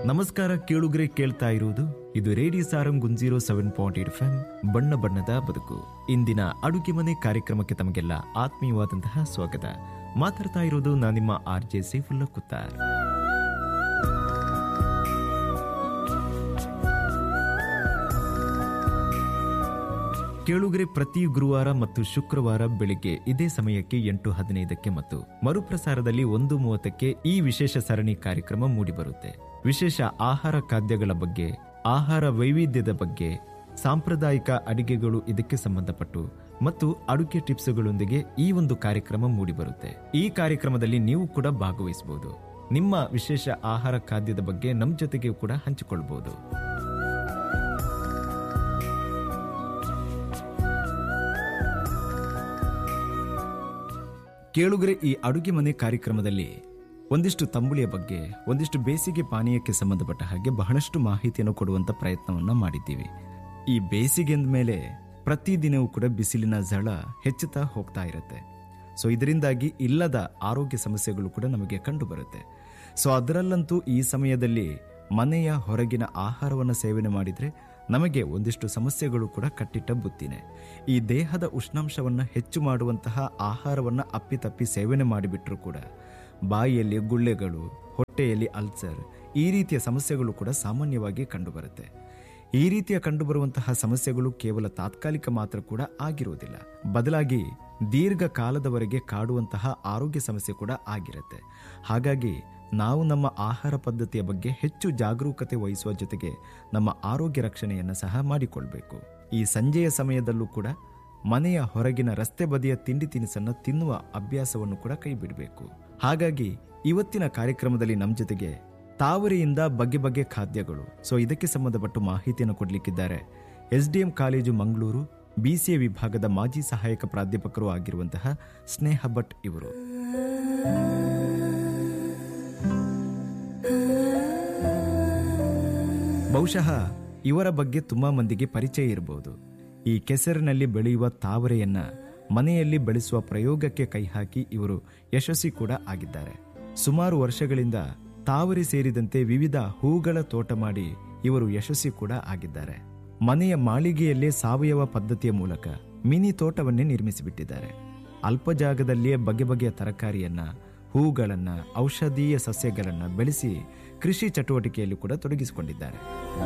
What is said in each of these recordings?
ನಮಸ್ಕಾರ ಕೇಳುಗರೆ ಕೇಳ್ತಾ ಇರುವುದು ಇದು ರೇಡಿಯೋ ಸಾರಂ ಗುಂಜೀರೋ ಸೆವೆನ್ ಪಾಯಿಂಟ್ ಏಟ್ ಎಫ್ ಬಣ್ಣ ಬಣ್ಣದ ಬದುಕು ಇಂದಿನ ಅಡುಗೆ ಮನೆ ಕಾರ್ಯಕ್ರಮಕ್ಕೆ ತಮಗೆಲ್ಲ ಆತ್ಮೀಯವಾದಂತಹ ಸ್ವಾಗತ ಮಾತಾಡ್ತಾ ಇರೋದು ನಾನು ನಿಮ್ಮ ಆರ್ ಜೆ ಸೈಫುಲ್ಲಾ ಕುತ್ತಾರ್ ಕೇಳುಗರೆ ಪ್ರತಿ ಗುರುವಾರ ಮತ್ತು ಶುಕ್ರವಾರ ಬೆಳಿಗ್ಗೆ ಇದೇ ಸಮಯಕ್ಕೆ ಎಂಟು ಹದಿನೈದಕ್ಕೆ ಮತ್ತು ಮರುಪ್ರಸಾರದಲ್ಲಿ ಒಂದು ಮೂವತ್ತಕ್ಕೆ ಈ ವಿಶೇಷ ಸರಣಿ ಕಾರ್ಯಕ್ರಮ ಮೂಡಿಬರುತ್ತೆ ವಿಶೇಷ ಆಹಾರ ಖಾದ್ಯಗಳ ಬಗ್ಗೆ ಆಹಾರ ವೈವಿಧ್ಯದ ಬಗ್ಗೆ ಸಾಂಪ್ರದಾಯಿಕ ಅಡಿಗೆಗಳು ಇದಕ್ಕೆ ಸಂಬಂಧಪಟ್ಟು ಮತ್ತು ಅಡುಗೆ ಟಿಪ್ಸ್ಗಳೊಂದಿಗೆ ಈ ಒಂದು ಕಾರ್ಯಕ್ರಮ ಮೂಡಿಬರುತ್ತೆ ಈ ಕಾರ್ಯಕ್ರಮದಲ್ಲಿ ನೀವು ಕೂಡ ಭಾಗವಹಿಸಬಹುದು ನಿಮ್ಮ ವಿಶೇಷ ಆಹಾರ ಖಾದ್ಯದ ಬಗ್ಗೆ ನಮ್ಮ ಜೊತೆಗೆ ಕೂಡ ಹಂಚಿಕೊಳ್ಬಹುದು ಕೇಳುಗರೆ ಈ ಅಡುಗೆ ಮನೆ ಕಾರ್ಯಕ್ರಮದಲ್ಲಿ ಒಂದಿಷ್ಟು ತಂಬುಳಿಯ ಬಗ್ಗೆ ಒಂದಿಷ್ಟು ಬೇಸಿಗೆ ಪಾನೀಯಕ್ಕೆ ಸಂಬಂಧಪಟ್ಟ ಹಾಗೆ ಬಹಳಷ್ಟು ಮಾಹಿತಿಯನ್ನು ಕೊಡುವಂತ ಪ್ರಯತ್ನವನ್ನ ಮಾಡಿದ್ದೀವಿ ಈ ಬೇಸಿಗೆ ಮೇಲೆ ಪ್ರತಿದಿನವೂ ಕೂಡ ಬಿಸಿಲಿನ ಝಳ ಹೆಚ್ಚುತ್ತಾ ಹೋಗ್ತಾ ಇರುತ್ತೆ ಸೊ ಇದರಿಂದಾಗಿ ಇಲ್ಲದ ಆರೋಗ್ಯ ಸಮಸ್ಯೆಗಳು ಕೂಡ ನಮಗೆ ಕಂಡು ಬರುತ್ತೆ ಸೊ ಅದರಲ್ಲಂತೂ ಈ ಸಮಯದಲ್ಲಿ ಮನೆಯ ಹೊರಗಿನ ಆಹಾರವನ್ನು ಸೇವನೆ ಮಾಡಿದ್ರೆ ನಮಗೆ ಒಂದಿಷ್ಟು ಸಮಸ್ಯೆಗಳು ಕೂಡ ಕಟ್ಟಿಟ್ಟ ಬುತ್ತಿನೇ ಈ ದೇಹದ ಉಷ್ಣಾಂಶವನ್ನು ಹೆಚ್ಚು ಮಾಡುವಂತಹ ಆಹಾರವನ್ನು ಅಪ್ಪಿತಪ್ಪಿ ಸೇವನೆ ಮಾಡಿಬಿಟ್ರೂ ಕೂಡ ಬಾಯಿಯಲ್ಲಿ ಗುಳ್ಳೆಗಳು ಹೊಟ್ಟೆಯಲ್ಲಿ ಅಲ್ಸರ್ ಈ ರೀತಿಯ ಸಮಸ್ಯೆಗಳು ಕೂಡ ಸಾಮಾನ್ಯವಾಗಿ ಕಂಡುಬರುತ್ತೆ ಈ ರೀತಿಯ ಕಂಡುಬರುವಂತಹ ಸಮಸ್ಯೆಗಳು ಕೇವಲ ತಾತ್ಕಾಲಿಕ ಮಾತ್ರ ಕೂಡ ಆಗಿರುವುದಿಲ್ಲ ಬದಲಾಗಿ ದೀರ್ಘಕಾಲದವರೆಗೆ ಕಾಡುವಂತಹ ಆರೋಗ್ಯ ಸಮಸ್ಯೆ ಕೂಡ ಆಗಿರುತ್ತೆ ಹಾಗಾಗಿ ನಾವು ನಮ್ಮ ಆಹಾರ ಪದ್ಧತಿಯ ಬಗ್ಗೆ ಹೆಚ್ಚು ಜಾಗರೂಕತೆ ವಹಿಸುವ ಜೊತೆಗೆ ನಮ್ಮ ಆರೋಗ್ಯ ರಕ್ಷಣೆಯನ್ನು ಸಹ ಮಾಡಿಕೊಳ್ಬೇಕು ಈ ಸಂಜೆಯ ಸಮಯದಲ್ಲೂ ಕೂಡ ಮನೆಯ ಹೊರಗಿನ ರಸ್ತೆ ಬದಿಯ ತಿಂಡಿ ತಿನಿಸನ್ನು ತಿನ್ನುವ ಅಭ್ಯಾಸವನ್ನು ಕೂಡ ಕೈ ಬಿಡಬೇಕು ಹಾಗಾಗಿ ಇವತ್ತಿನ ಕಾರ್ಯಕ್ರಮದಲ್ಲಿ ನಮ್ಮ ಜೊತೆಗೆ ತಾವರೆಯಿಂದ ಬಗೆ ಬಗೆ ಖಾದ್ಯಗಳು ಸೊ ಇದಕ್ಕೆ ಸಂಬಂಧಪಟ್ಟು ಮಾಹಿತಿಯನ್ನು ಕೊಡಲಿಕ್ಕಿದ್ದಾರೆ ಎಸ್ಡಿಎಂ ಕಾಲೇಜು ಮಂಗಳೂರು ಬಿಸಿಎ ವಿಭಾಗದ ಮಾಜಿ ಸಹಾಯಕ ಪ್ರಾಧ್ಯಾಪಕರು ಆಗಿರುವಂತಹ ಸ್ನೇಹ ಭಟ್ ಇವರು ಬಹುಶಃ ಇವರ ಬಗ್ಗೆ ತುಂಬಾ ಮಂದಿಗೆ ಪರಿಚಯ ಇರಬಹುದು ಈ ಕೆಸರಿನಲ್ಲಿ ಬೆಳೆಯುವ ತಾವರೆಯನ್ನ ಮನೆಯಲ್ಲಿ ಬೆಳೆಸುವ ಪ್ರಯೋಗಕ್ಕೆ ಕೈ ಹಾಕಿ ಇವರು ಯಶಸ್ವಿ ಕೂಡ ಆಗಿದ್ದಾರೆ ಸುಮಾರು ವರ್ಷಗಳಿಂದ ತಾವರೆ ಸೇರಿದಂತೆ ವಿವಿಧ ಹೂಗಳ ತೋಟ ಮಾಡಿ ಇವರು ಯಶಸ್ವಿ ಕೂಡ ಆಗಿದ್ದಾರೆ ಮನೆಯ ಮಾಳಿಗೆಯಲ್ಲೇ ಸಾವಯವ ಪದ್ಧತಿಯ ಮೂಲಕ ಮಿನಿ ತೋಟವನ್ನೇ ನಿರ್ಮಿಸಿಬಿಟ್ಟಿದ್ದಾರೆ ಅಲ್ಪ ಜಾಗದಲ್ಲಿಯೇ ಬಗೆ ಬಗೆಯ ತರಕಾರಿಯನ್ನ ಹೂಗಳನ್ನ ಔಷಧೀಯ ಸಸ್ಯಗಳನ್ನ ಬೆಳೆಸಿ ಕೃಷಿ ಚಟುವಟಿಕೆಯಲ್ಲಿ ಕೂಡ ತೊಡಗಿಸಿಕೊಂಡಿದ್ದಾರೆ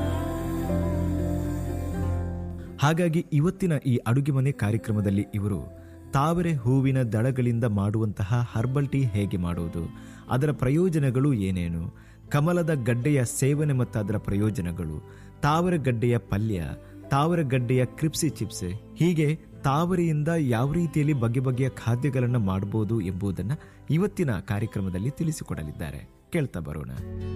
ಹಾಗಾಗಿ ಇವತ್ತಿನ ಈ ಅಡುಗೆ ಮನೆ ಕಾರ್ಯಕ್ರಮದಲ್ಲಿ ಇವರು ತಾವರೆ ಹೂವಿನ ದಳಗಳಿಂದ ಮಾಡುವಂತಹ ಹರ್ಬಲ್ ಟೀ ಹೇಗೆ ಮಾಡುವುದು ಅದರ ಪ್ರಯೋಜನಗಳು ಏನೇನು ಕಮಲದ ಗಡ್ಡೆಯ ಸೇವನೆ ಮತ್ತು ಅದರ ಪ್ರಯೋಜನಗಳು ತಾವರೆ ಗಡ್ಡೆಯ ಪಲ್ಯ ತಾವರೆ ಗಡ್ಡೆಯ ಕ್ರಿಪ್ಸಿ ಚಿಪ್ಸ್ ಹೀಗೆ ತಾವರೆಯಿಂದ ಯಾವ ರೀತಿಯಲ್ಲಿ ಬಗೆ ಬಗೆಯ ಖಾದ್ಯಗಳನ್ನು ಮಾಡಬಹುದು ಎಂಬುದನ್ನು ಇವತ್ತಿನ ಕಾರ್ಯಕ್ರಮದಲ್ಲಿ ತಿಳಿಸಿಕೊಡಲಿದ್ದಾರೆ ಕೇಳ್ತಾ ಬರೋಣ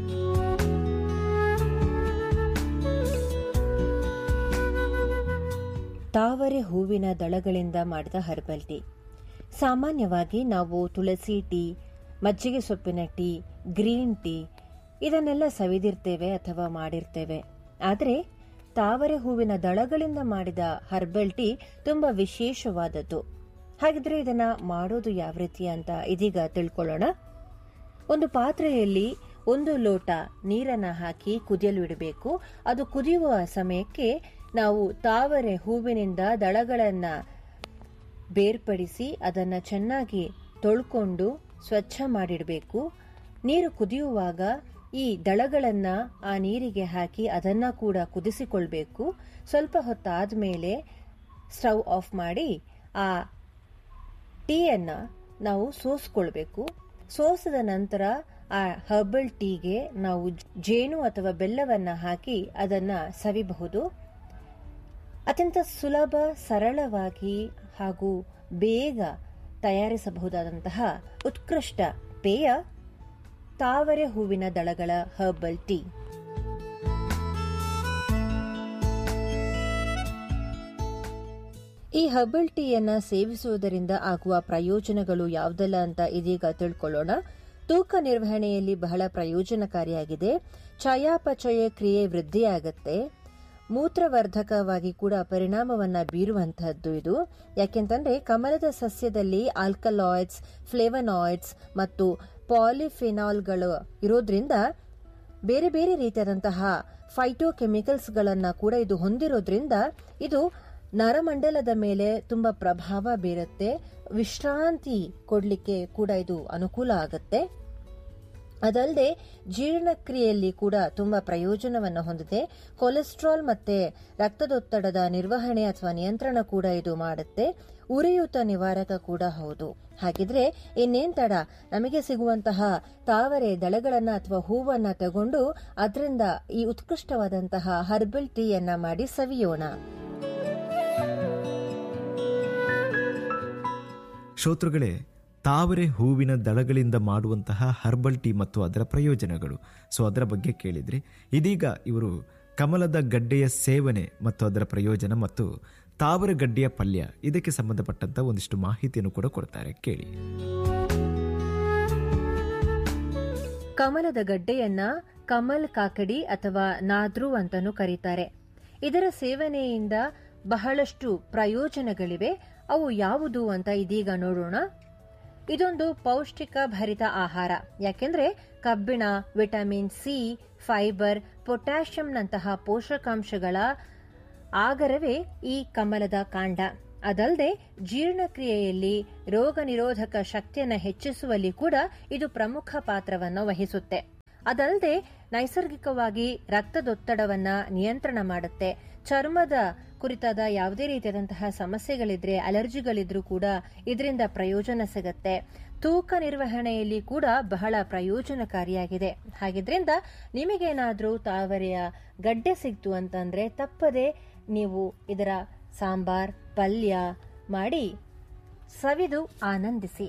ತಾವರೆ ಹೂವಿನ ದಳಗಳಿಂದ ಮಾಡಿದ ಹರ್ಬಲ್ ಟೀ ಸಾಮಾನ್ಯವಾಗಿ ನಾವು ತುಳಸಿ ಟೀ ಮಜ್ಜಿಗೆ ಸೊಪ್ಪಿನ ಟೀ ಗ್ರೀನ್ ಟೀ ಇದನ್ನೆಲ್ಲ ಸವಿದಿರ್ತೇವೆ ಅಥವಾ ಮಾಡಿರ್ತೇವೆ ಆದರೆ ತಾವರೆ ಹೂವಿನ ದಳಗಳಿಂದ ಮಾಡಿದ ಹರ್ಬಲ್ ಟೀ ತುಂಬಾ ವಿಶೇಷವಾದದ್ದು ಹಾಗಿದ್ರೆ ಇದನ್ನ ಮಾಡೋದು ಯಾವ ರೀತಿ ಅಂತ ಇದೀಗ ತಿಳ್ಕೊಳ್ಳೋಣ ಒಂದು ಪಾತ್ರೆಯಲ್ಲಿ ಒಂದು ಲೋಟ ನೀರನ್ನ ಹಾಕಿ ಕುದಿಯಲು ಇಡಬೇಕು ಅದು ಕುದಿಯುವ ಸಮಯಕ್ಕೆ ನಾವು ತಾವರೆ ಹೂವಿನಿಂದ ದಳಗಳನ್ನ ಬೇರ್ಪಡಿಸಿ ಅದನ್ನ ಚೆನ್ನಾಗಿ ತೊಳ್ಕೊಂಡು ಸ್ವಚ್ಛ ಮಾಡಿಡಬೇಕು ನೀರು ಕುದಿಯುವಾಗ ಈ ದಳಗಳನ್ನ ಆ ನೀರಿಗೆ ಹಾಕಿ ಅದನ್ನ ಕೂಡ ಕುದಿಸಿಕೊಳ್ಬೇಕು ಸ್ವಲ್ಪ ಹೊತ್ತಾದ್ಮೇಲೆ ಸ್ಟವ್ ಆಫ್ ಮಾಡಿ ಆ ಟೀಯನ್ನ ನಾವು ಸೋಸ್ಕೊಳ್ಬೇಕು ಸೋಸಿದ ನಂತರ ಆ ಹರ್ಬಲ್ ಟೀಗೆ ನಾವು ಜೇನು ಅಥವಾ ಬೆಲ್ಲವನ್ನ ಹಾಕಿ ಅದನ್ನ ಸವಿಬಹುದು ಅತ್ಯಂತ ಸುಲಭ ಸರಳವಾಗಿ ಹಾಗೂ ಬೇಗ ತಯಾರಿಸಬಹುದಾದಂತಹ ಉತ್ಕೃಷ್ಟ ಪೇಯ ತಾವರೆ ಹೂವಿನ ದಳಗಳ ಹರ್ಬಲ್ ಟೀ ಈ ಹರ್ಬಲ್ ಟೀಯನ್ನ ಸೇವಿಸುವುದರಿಂದ ಆಗುವ ಪ್ರಯೋಜನಗಳು ಯಾವುದಲ್ಲ ಅಂತ ಇದೀಗ ತಿಳ್ಕೊಳ್ಳೋಣ ತೂಕ ನಿರ್ವಹಣೆಯಲ್ಲಿ ಬಹಳ ಪ್ರಯೋಜನಕಾರಿಯಾಗಿದೆ ಚಯಾಪಚಯ ಕ್ರಿಯೆ ವೃದ್ಧಿಯಾಗತ್ತೆ ಮೂತ್ರವರ್ಧಕವಾಗಿ ಕೂಡ ಪರಿಣಾಮವನ್ನ ಬೀರುವಂತಹದ್ದು ಇದು ಯಾಕೆಂತಂದ್ರೆ ಕಮಲದ ಸಸ್ಯದಲ್ಲಿ ಆಲ್ಕಲಾಯ್ಡ್ಸ್ ಫ್ಲೇವನಾಯ್ಡ್ಸ್ ಮತ್ತು ಪಾಲಿಫಿನಾಲ್ಗಳು ಇರೋದ್ರಿಂದ ಬೇರೆ ಬೇರೆ ರೀತಿಯಾದಂತಹ ಫೈಟೋಕೆಮಿಕಲ್ಸ್ಗಳನ್ನು ಕೂಡ ಇದು ಹೊಂದಿರೋದ್ರಿಂದ ಇದು ನರಮಂಡಲದ ಮೇಲೆ ತುಂಬಾ ಪ್ರಭಾವ ಬೀರುತ್ತೆ ವಿಶ್ರಾಂತಿ ಕೊಡಲಿಕ್ಕೆ ಕೂಡ ಇದು ಅನುಕೂಲ ಆಗುತ್ತೆ ಅದಲ್ಲದೆ ಜೀರ್ಣಕ್ರಿಯೆಯಲ್ಲಿ ಕೂಡ ತುಂಬಾ ಪ್ರಯೋಜನವನ್ನು ಹೊಂದಿದೆ ಕೊಲೆಸ್ಟ್ರಾಲ್ ಮತ್ತೆ ರಕ್ತದೊತ್ತಡದ ನಿರ್ವಹಣೆ ಅಥವಾ ನಿಯಂತ್ರಣ ಕೂಡ ಇದು ಮಾಡುತ್ತೆ ಉರಿಯೂತ ನಿವಾರಕ ಕೂಡ ಹೌದು ಹಾಗಿದ್ರೆ ಇನ್ನೇನ್ ತಡ ನಮಗೆ ಸಿಗುವಂತಹ ತಾವರೆ ದಳಗಳನ್ನ ಅಥವಾ ಹೂವನ್ನ ತಗೊಂಡು ಅದರಿಂದ ಈ ಉತ್ಕೃಷ್ಟವಾದಂತಹ ಹರ್ಬಲ್ ಟೀಯನ್ನ ಮಾಡಿ ಸವಿಯೋಣ ಶ್ರೋತೃಗಳೇ ತಾವರೆ ಹೂವಿನ ದಳಗಳಿಂದ ಮಾಡುವಂತಹ ಹರ್ಬಲ್ ಟೀ ಮತ್ತು ಅದರ ಪ್ರಯೋಜನಗಳು ಸೊ ಅದರ ಬಗ್ಗೆ ಕೇಳಿದ್ರಿ ಇದೀಗ ಇವರು ಕಮಲದ ಗಡ್ಡೆಯ ಸೇವನೆ ಮತ್ತು ಅದರ ಪ್ರಯೋಜನ ಮತ್ತು ತಾವರೆ ಗಡ್ಡೆಯ ಪಲ್ಯ ಇದಕ್ಕೆ ಸಂಬಂಧಪಟ್ಟಂತ ಒಂದಿಷ್ಟು ಮಾಹಿತಿಯನ್ನು ಕೂಡ ಕೊಡ್ತಾರೆ ಕೇಳಿ ಕಮಲದ ಗಡ್ಡೆಯನ್ನ ಕಮಲ್ ಕಾಕಡಿ ಅಥವಾ ನಾದ್ರು ಅಂತಾನೂ ಕರೀತಾರೆ ಇದರ ಸೇವನೆಯಿಂದ ಬಹಳಷ್ಟು ಪ್ರಯೋಜನಗಳಿವೆ ಅವು ಯಾವುದು ಅಂತ ಇದೀಗ ನೋಡೋಣ ಇದೊಂದು ಪೌಷ್ಟಿಕ ಭರಿತ ಆಹಾರ ಯಾಕೆಂದ್ರೆ ಕಬ್ಬಿಣ ವಿಟಮಿನ್ ಸಿ ಫೈಬರ್ ಪೊಟ್ಯಾಷಿಯಂನಂತಹ ಪೋಷಕಾಂಶಗಳ ಆಗರವೇ ಈ ಕಮಲದ ಕಾಂಡ ಅದಲ್ಲದೆ ಜೀರ್ಣಕ್ರಿಯೆಯಲ್ಲಿ ರೋಗ ನಿರೋಧಕ ಶಕ್ತಿಯನ್ನು ಹೆಚ್ಚಿಸುವಲ್ಲಿ ಕೂಡ ಇದು ಪ್ರಮುಖ ಪಾತ್ರವನ್ನು ವಹಿಸುತ್ತೆ ಅದಲ್ಲದೆ ನೈಸರ್ಗಿಕವಾಗಿ ರಕ್ತದೊತ್ತಡವನ್ನ ನಿಯಂತ್ರಣ ಮಾಡುತ್ತೆ ಚರ್ಮದ ಕುರಿತಾದ ಯಾವುದೇ ರೀತಿಯಾದಂತಹ ಸಮಸ್ಯೆಗಳಿದ್ರೆ ಅಲರ್ಜಿಗಳಿದ್ರೂ ಕೂಡ ಇದರಿಂದ ಪ್ರಯೋಜನ ಸಿಗತ್ತೆ ತೂಕ ನಿರ್ವಹಣೆಯಲ್ಲಿ ಕೂಡ ಬಹಳ ಪ್ರಯೋಜನಕಾರಿಯಾಗಿದೆ ಹಾಗಿದ್ರಿಂದ ನಿಮಗೇನಾದ್ರೂ ತಾವರೆಯ ಗಡ್ಡೆ ಸಿಕ್ತು ಅಂತಂದ್ರೆ ತಪ್ಪದೆ ನೀವು ಇದರ ಸಾಂಬಾರ್ ಪಲ್ಯ ಮಾಡಿ ಸವಿದು ಆನಂದಿಸಿ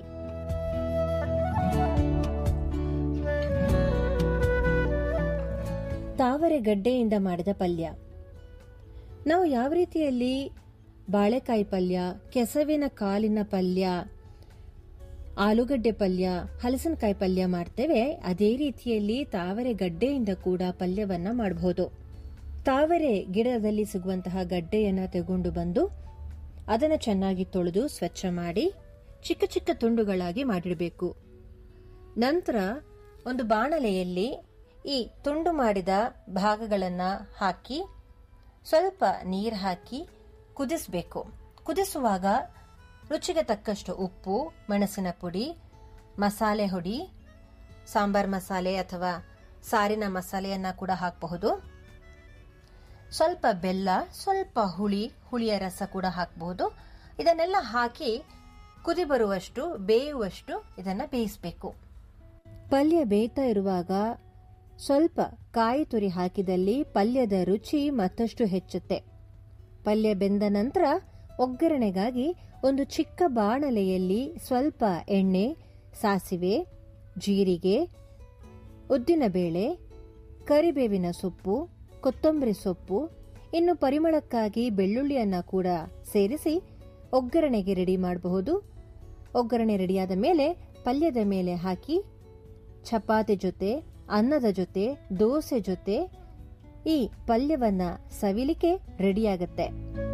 ತಾವರೆ ಗಡ್ಡೆಯಿಂದ ಮಾಡಿದ ಪಲ್ಯ ನಾವು ಯಾವ ರೀತಿಯಲ್ಲಿ ಬಾಳೆಕಾಯಿ ಪಲ್ಯ ಕೆಸವಿನ ಕಾಲಿನ ಪಲ್ಯ ಆಲೂಗಡ್ಡೆ ಪಲ್ಯ ಹಲಸಿನಕಾಯಿ ಪಲ್ಯ ಮಾಡ್ತೇವೆ ಅದೇ ರೀತಿಯಲ್ಲಿ ತಾವರೆ ಗಡ್ಡೆಯಿಂದ ಕೂಡ ಪಲ್ಯವನ್ನ ಮಾಡಬಹುದು ತಾವರೆ ಗಿಡದಲ್ಲಿ ಸಿಗುವಂತಹ ಗಡ್ಡೆಯನ್ನ ತಗೊಂಡು ಬಂದು ಅದನ್ನು ಚೆನ್ನಾಗಿ ತೊಳೆದು ಸ್ವಚ್ಛ ಮಾಡಿ ಚಿಕ್ಕ ಚಿಕ್ಕ ತುಂಡುಗಳಾಗಿ ಮಾಡಿಡಬೇಕು ನಂತರ ಒಂದು ಬಾಣಲೆಯಲ್ಲಿ ಈ ತುಂಡು ಮಾಡಿದ ಭಾಗಗಳನ್ನ ಹಾಕಿ ಸ್ವಲ್ಪ ನೀರು ಹಾಕಿ ಕುದಿಸಬೇಕು ಕುದಿಸುವಾಗ ರುಚಿಗೆ ತಕ್ಕಷ್ಟು ಉಪ್ಪು ಮೆಣಸಿನ ಪುಡಿ ಮಸಾಲೆ ಹುಡಿ ಸಾಂಬಾರ್ ಮಸಾಲೆ ಅಥವಾ ಸಾರಿನ ಮಸಾಲೆಯನ್ನ ಕೂಡ ಹಾಕಬಹುದು ಸ್ವಲ್ಪ ಬೆಲ್ಲ ಸ್ವಲ್ಪ ಹುಳಿ ಹುಳಿಯ ರಸ ಕೂಡ ಹಾಕಬಹುದು ಇದನ್ನೆಲ್ಲ ಹಾಕಿ ಕುದಿ ಬರುವಷ್ಟು ಬೇಯುವಷ್ಟು ಇದನ್ನ ಬೇಯಿಸಬೇಕು ಪಲ್ಯ ಬೇಯ್ತಾ ಇರುವಾಗ ಸ್ವಲ್ಪ ಕಾಯಿ ತುರಿ ಹಾಕಿದಲ್ಲಿ ಪಲ್ಯದ ರುಚಿ ಮತ್ತಷ್ಟು ಹೆಚ್ಚುತ್ತೆ ಪಲ್ಯ ಬೆಂದ ನಂತರ ಒಗ್ಗರಣೆಗಾಗಿ ಒಂದು ಚಿಕ್ಕ ಬಾಣಲೆಯಲ್ಲಿ ಸ್ವಲ್ಪ ಎಣ್ಣೆ ಸಾಸಿವೆ ಜೀರಿಗೆ ಉದ್ದಿನಬೇಳೆ ಕರಿಬೇವಿನ ಸೊಪ್ಪು ಕೊತ್ತಂಬರಿ ಸೊಪ್ಪು ಇನ್ನು ಪರಿಮಳಕ್ಕಾಗಿ ಬೆಳ್ಳುಳ್ಳಿಯನ್ನ ಕೂಡ ಸೇರಿಸಿ ಒಗ್ಗರಣೆಗೆ ರೆಡಿ ಮಾಡಬಹುದು ಒಗ್ಗರಣೆ ರೆಡಿಯಾದ ಮೇಲೆ ಪಲ್ಯದ ಮೇಲೆ ಹಾಕಿ ಚಪಾತಿ ಜೊತೆ ಅನ್ನದ ಜೊತೆ ದೋಸೆ ಜೊತೆ ಈ ಪಲ್ಯವನ್ನ ಸವಿಲಿಕ್ಕೆ ರೆಡಿಯಾಗತ್ತೆ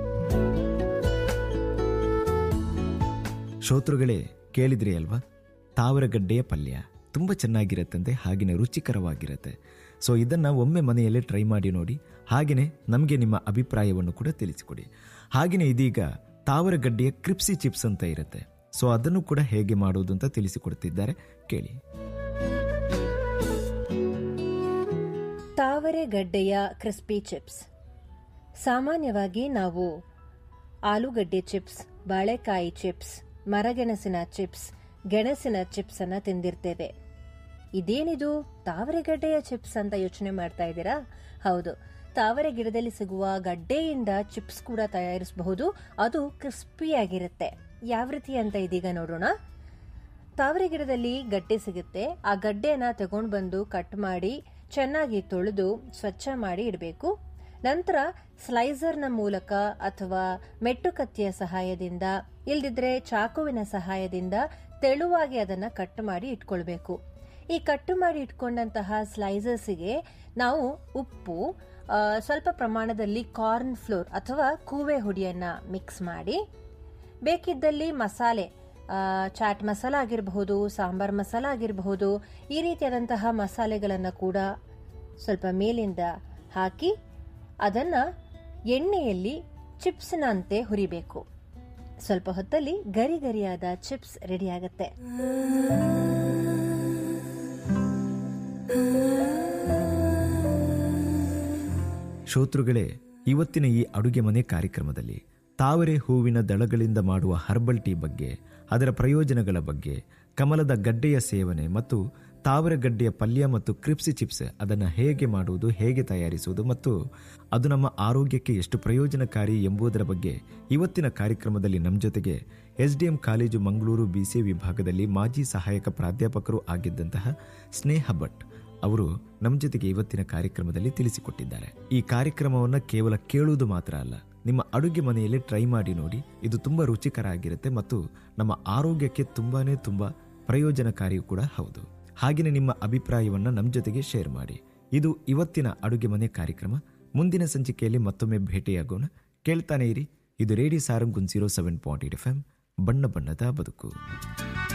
ಶ್ರೋತೃಗಳೇ ಕೇಳಿದ್ರಿ ಅಲ್ವಾ ತಾವರಗಡ್ಡೆಯ ಪಲ್ಯ ತುಂಬ ಚೆನ್ನಾಗಿರತ್ತಂತೆ ಹಾಗೆಯೇ ರುಚಿಕರವಾಗಿರುತ್ತೆ ಸೊ ಇದನ್ನು ಒಮ್ಮೆ ಮನೆಯಲ್ಲೇ ಟ್ರೈ ಮಾಡಿ ನೋಡಿ ಹಾಗೆಯೇ ನಮಗೆ ನಿಮ್ಮ ಅಭಿಪ್ರಾಯವನ್ನು ಕೂಡ ತಿಳಿಸಿಕೊಡಿ ಹಾಗೆಯೇ ಇದೀಗ ತಾವರಗಡ್ಡೆಯ ಕ್ರಿಪ್ಸಿ ಚಿಪ್ಸ್ ಅಂತ ಇರುತ್ತೆ ಸೊ ಅದನ್ನು ಕೂಡ ಹೇಗೆ ಮಾಡೋದು ಅಂತ ತಿಳಿಸಿಕೊಡ್ತಿದ್ದಾರೆ ಕೇಳಿ ತಾವರೆ ಗಡ್ಡೆಯ ಕ್ರಿಸ್ಪಿ ಚಿಪ್ಸ್ ಸಾಮಾನ್ಯವಾಗಿ ನಾವು ಆಲೂಗಡ್ಡೆ ಚಿಪ್ಸ್ ಬಾಳೆಕಾಯಿ ಚಿಪ್ಸ್ ಮರಗೆಣಸಿನ ಚಿಪ್ಸ್ ಗೆಣಸಿನ ಚಿಪ್ಸ್ ಅನ್ನ ತಿಂದಿರ್ತೇವೆ ಇದೇನಿದು ತಾವರೆ ಗಡ್ಡೆಯ ಚಿಪ್ಸ್ ಅಂತ ಯೋಚನೆ ಮಾಡ್ತಾ ಇದ್ದೀರಾ ಹೌದು ತಾವರೆ ಗಿಡದಲ್ಲಿ ಸಿಗುವ ಗಡ್ಡೆಯಿಂದ ಚಿಪ್ಸ್ ಕೂಡ ತಯಾರಿಸಬಹುದು ಅದು ಕ್ರಿಸ್ಪಿಯಾಗಿರುತ್ತೆ ಯಾವ ರೀತಿ ಅಂತ ಇದೀಗ ನೋಡೋಣ ತಾವರೆ ಗಿಡದಲ್ಲಿ ಗಡ್ಡೆ ಸಿಗುತ್ತೆ ಆ ಗಡ್ಡೆನ ತಗೊಂಡು ಬಂದು ಕಟ್ ಮಾಡಿ ಚೆನ್ನಾಗಿ ತೊಳೆದು ಸ್ವಚ್ಛ ಮಾಡಿ ಇಡಬೇಕು ನಂತರ ಸ್ಲೈಸರ್ನ ಮೂಲಕ ಅಥವಾ ಮೆಟ್ಟು ಕತ್ತಿಯ ಸಹಾಯದಿಂದ ಇಲ್ದಿದ್ರೆ ಚಾಕುವಿನ ಸಹಾಯದಿಂದ ತೆಳುವಾಗಿ ಅದನ್ನ ಕಟ್ ಮಾಡಿ ಇಟ್ಕೊಳ್ಬೇಕು ಈ ಕಟ್ಟು ಮಾಡಿ ಇಟ್ಕೊಂಡಂತಹ ಸ್ಲೈಸರ್ಸ್ಗೆ ನಾವು ಉಪ್ಪು ಆ, ಸ್ವಲ್ಪ ಪ್ರಮಾಣದಲ್ಲಿ ಕಾರ್ನ್ ಫ್ಲೋರ್ ಅಥವಾ ಕೂವೆ ಹುಡಿಯನ್ನ ಮಿಕ್ಸ್ ಮಾಡಿ ಬೇಕಿದ್ದಲ್ಲಿ ಮಸಾಲೆ ಆ, ಚಾಟ್ ಮಸಾಲ ಆಗಿರಬಹುದು ಸಾಂಬಾರ್ ಮಸಾಲ ಆಗಿರಬಹುದು ಈ ರೀತಿಯಾದಂತಹ ಮಸಾಲೆಗಳನ್ನು ಕೂಡ ಸ್ವಲ್ಪ ಮೇಲಿಂದ ಹಾಕಿ ಅದನ್ನ ಎಣ್ಣೆಯಲ್ಲಿ ಚಿಪ್ಸ್ನಂತೆ ಹುರಿಬೇಕು ಸ್ವಲ್ಪ ಹೊತ್ತಲ್ಲಿ ಗರಿ ಗರಿಯಾದ ಚಿಪ್ಸ್ ರೆಡಿ ಆಗತ್ತೆ ಶ್ರೋತೃಗಳೇ ಇವತ್ತಿನ ಈ ಅಡುಗೆ ಮನೆ ಕಾರ್ಯಕ್ರಮದಲ್ಲಿ ತಾವರೆ ಹೂವಿನ ದಳಗಳಿಂದ ಮಾಡುವ ಹರ್ಬಲ್ ಟೀ ಬಗ್ಗೆ ಅದರ ಪ್ರಯೋಜನಗಳ ಬಗ್ಗೆ ಕಮಲದ ಗಡ್ಡೆಯ ಸೇವನೆ ಮತ್ತು ತಾವರೆ ಗಡ್ಡೆಯ ಪಲ್ಯ ಮತ್ತು ಕ್ರಿಪ್ಸಿ ಚಿಪ್ಸ್ ಅದನ್ನು ಹೇಗೆ ಮಾಡುವುದು ಹೇಗೆ ತಯಾರಿಸುವುದು ಮತ್ತು ಅದು ನಮ್ಮ ಆರೋಗ್ಯಕ್ಕೆ ಎಷ್ಟು ಪ್ರಯೋಜನಕಾರಿ ಎಂಬುದರ ಬಗ್ಗೆ ಇವತ್ತಿನ ಕಾರ್ಯಕ್ರಮದಲ್ಲಿ ನಮ್ಮ ಜೊತೆಗೆ ಎಸ್ಡಿಎಂ ಕಾಲೇಜು ಮಂಗಳೂರು ಬಿಸಿ ವಿಭಾಗದಲ್ಲಿ ಮಾಜಿ ಸಹಾಯಕ ಪ್ರಾಧ್ಯಾಪಕರು ಆಗಿದ್ದಂತಹ ಸ್ನೇಹ ಭಟ್ ಅವರು ನಮ್ಮ ಜೊತೆಗೆ ಇವತ್ತಿನ ಕಾರ್ಯಕ್ರಮದಲ್ಲಿ ತಿಳಿಸಿಕೊಟ್ಟಿದ್ದಾರೆ ಈ ಕಾರ್ಯಕ್ರಮವನ್ನು ಕೇವಲ ಕೇಳುವುದು ಮಾತ್ರ ಅಲ್ಲ ನಿಮ್ಮ ಅಡುಗೆ ಮನೆಯಲ್ಲಿ ಟ್ರೈ ಮಾಡಿ ನೋಡಿ ಇದು ತುಂಬ ರುಚಿಕರ ಆಗಿರುತ್ತೆ ಮತ್ತು ನಮ್ಮ ಆರೋಗ್ಯಕ್ಕೆ ತುಂಬಾನೇ ತುಂಬ ಪ್ರಯೋಜನಕಾರಿಯೂ ಕೂಡ ಹೌದು ಹಾಗೆಯೇ ನಿಮ್ಮ ಅಭಿಪ್ರಾಯವನ್ನು ನಮ್ಮ ಜೊತೆಗೆ ಶೇರ್ ಮಾಡಿ ಇದು ಇವತ್ತಿನ ಅಡುಗೆ ಮನೆ ಕಾರ್ಯಕ್ರಮ ಮುಂದಿನ ಸಂಚಿಕೆಯಲ್ಲಿ ಮತ್ತೊಮ್ಮೆ ಭೇಟಿಯಾಗೋಣ ಕೇಳ್ತಾನೆ ಇರಿ ಇದು radio Sarang zero seven point eight F M ಬಣ್ಣ ಬಣ್ಣದ ಬದುಕು